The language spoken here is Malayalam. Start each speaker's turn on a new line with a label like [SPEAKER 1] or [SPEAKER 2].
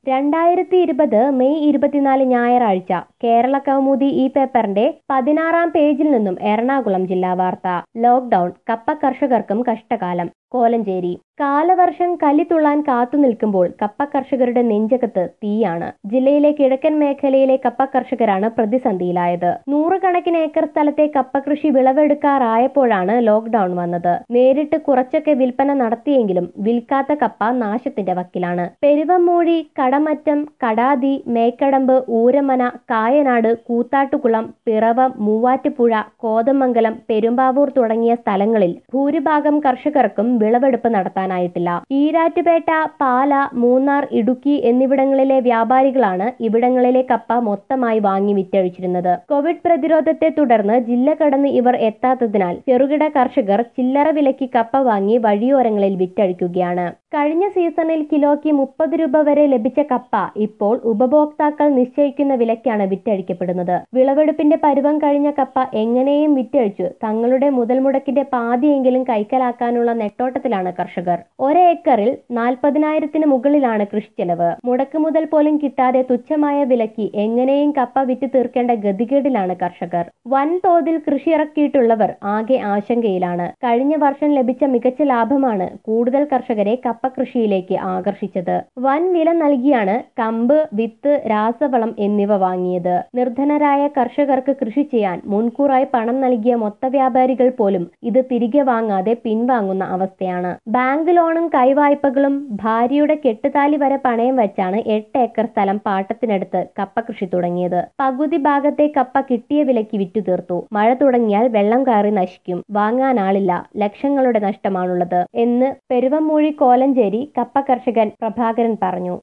[SPEAKER 1] രണ്ടായിരത്തി ഇരുപത് മെയ് ഇരുപത്തിനാല് ഞായറാഴ്ച കേരള കൗമുദി ഈ പേപ്പറിന്റെ പതിനാറാം പേജിൽ നിന്നും എറണാകുളം ജില്ലാ വാർത്ത ലോക്ഡൌൺ കപ്പ കർഷകർക്കും കഷ്ടകാലം കോലഞ്ചേരി കാലവർഷം കലിത്തുള്ളാൻ കാത്തു നിൽക്കുമ്പോൾ കപ്പ കർഷകരുടെ നെഞ്ചകത്ത് തീയാണ് ജില്ലയിലെ കിഴക്കൻ മേഖലയിലെ കപ്പ കർഷകരാണ് പ്രതിസന്ധിയിലായത് നൂറുകണക്കിന് ഏക്കർ സ്ഥലത്തെ കപ്പ കൃഷി വിളവെടുക്കാറായപ്പോഴാണ് ലോക്ഡൌൺ വന്നത് നേരിട്ട് കുറച്ചൊക്കെ വിൽപ്പന നടത്തിയെങ്കിലും വിൽക്കാത്ത കപ്പ നാശത്തിന്റെ വക്കിലാണ് പെരുവമ്മൂഴി കടമറ്റം കടാതി മേക്കടമ്പ് ഊരമന കായനാട് കൂത്താട്ടുകുളം പിറവം മൂവാറ്റുപുഴ കോതമംഗലം പെരുമ്പാവൂർ തുടങ്ങിയ സ്ഥലങ്ങളിൽ ഭൂരിഭാഗം കർഷകർക്കും വിളവെടുപ്പ് നടത്താനായിട്ടില്ല ഈരാറ്റുപേട്ട പാല മൂന്നാർ ഇടുക്കി എന്നിവിടങ്ങളിലെ വ്യാപാരികളാണ് ഇവിടങ്ങളിലെ കപ്പ മൊത്തമായി വാങ്ങി വിറ്റഴിച്ചിരുന്നത് കോവിഡ് പ്രതിരോധത്തെ തുടർന്ന് ജില്ല കടന്ന് ഇവർ എത്താത്തതിനാൽ ചെറുകിട കർഷകർ ചില്ലറ വിലയ്ക്ക് കപ്പ വാങ്ങി വഴിയോരങ്ങളിൽ വിറ്റഴിക്കുകയാണ് കഴിഞ്ഞ സീസണിൽ കിലോയ്ക്ക് മുപ്പത് രൂപ വരെ ലഭിച്ച കപ്പ ഇപ്പോൾ ഉപഭോക്താക്കൾ നിശ്ചയിക്കുന്ന വിലയ്ക്കാണ് വിറ്റഴിക്കപ്പെടുന്നത് വിളവെടുപ്പിന്റെ പരുവം കഴിഞ്ഞ കപ്പ എങ്ങനെയും വിറ്റഴിച്ചു തങ്ങളുടെ മുതൽ മുടക്കിന്റെ പാതിയെങ്കിലും കൈക്കലാക്കാനുള്ള നെട്ടോട്ടത്തിലാണ് കർഷകർ ഒരേക്കറിൽ നാൽപ്പതിനായിരത്തിന് മുകളിലാണ് കൃഷി ചെലവ് മുടക്ക് മുതൽ പോലും കിട്ടാതെ തുച്ഛമായ വിലയ്ക്ക് എങ്ങനെയും കപ്പ വിറ്റ് തീർക്കേണ്ട ഗതികേടിലാണ് കർഷകർ വൻതോതിൽ കൃഷി ഇറക്കിയിട്ടുള്ളവർ ആകെ ആശങ്കയിലാണ് കഴിഞ്ഞ വർഷം ലഭിച്ച മികച്ച ലാഭമാണ് കൂടുതൽ കർഷകരെ കപ്പ കൃഷിയിലേക്ക് ആകർഷിച്ചത് വൻ വില നൽകിയാണ് കമ്പ് വിത്ത് രാസവളം എന്നിവ വാങ്ങിയത് നിർധനരായ കർഷകർക്ക് കൃഷി ചെയ്യാൻ മുൻകൂറായി പണം നൽകിയ മൊത്ത വ്യാപാരികൾ പോലും ഇത് തിരികെ വാങ്ങാതെ പിൻവാങ്ങുന്ന അവസ്ഥയാണ് ബാങ്ക് ലോണും കൈവായ്പകളും ഭാര്യയുടെ കെട്ടുതാലി വരെ പണയം വെച്ചാണ് എട്ട് ഏക്കർ സ്ഥലം പാട്ടത്തിനടുത്ത് കപ്പ കൃഷി തുടങ്ങിയത് പകുതി ഭാഗത്തെ കപ്പ കിട്ടിയ വിലയ്ക്ക് വിറ്റു തീർത്തു മഴ തുടങ്ങിയാൽ വെള്ളം കയറി നശിക്കും വാങ്ങാനാളില്ല ലക്ഷങ്ങളുടെ നഷ്ടമാണുള്ളത് എന്ന് പെരുവമ്മൂഴി കോലഞ്ചേരി കപ്പ കർഷകൻ പ്രഭാകരൻ പറഞ്ഞു